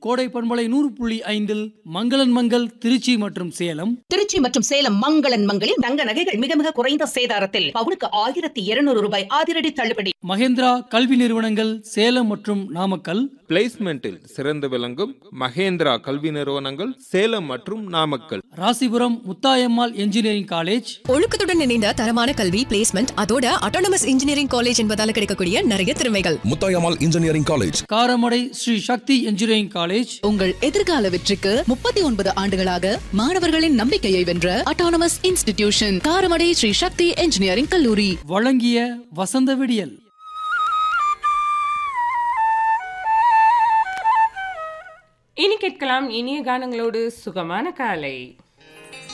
கோடை பண்பலை நூறு புள்ளி ஐந்தில் மங்களன் மங்கள் திருச்சி மற்றும் சேலம் திருச்சி மற்றும் சேலம் மங்களன் மங்களில் தங்க நகைகள் மிக மிக குறைந்த சேதாரத்தில் பவுனுக்கு ஆயிரத்தி இருநூறு ரூபாய் அதிரடி தள்ளுபடி மகேந்திரா கல்வி நிறுவனங்கள் சேலம் மற்றும் நாமக்கல் பிளேஸ்மெண்டில் சிறந்து விளங்கும் மகேந்திரா கல்வி நிறுவனங்கள் சேலம் மற்றும் நாமக்கல் ராசிபுரம் முத்தாயம்மாள் என்ஜினியரிங் காலேஜ் ஒழுக்கத்துடன் இணைந்த தரமான கல்வி பிளேஸ்மெண்ட் அதோட அட்டானமஸ் இன்ஜினியரிங் காலேஜ் என்பதால கிடைக்கக்கூடிய நிறைய திறமைகள் Muthayammal engineering college Karamadai Sri Sakthi engineering college உங்கள் எதிர்கால வெற்றிக்கு முப்பத்தி ஒன்பது ஆண்டுகளாக மாணவர்களின் நம்பிக்கையை வென்ற autonomous institution Karamadai Sri Sakthi engineering கல்லூரி வழங்கிய வசந்த விடியல் இனி கேட்கலாம் இனிய கானங்களோடு சுகமான காலை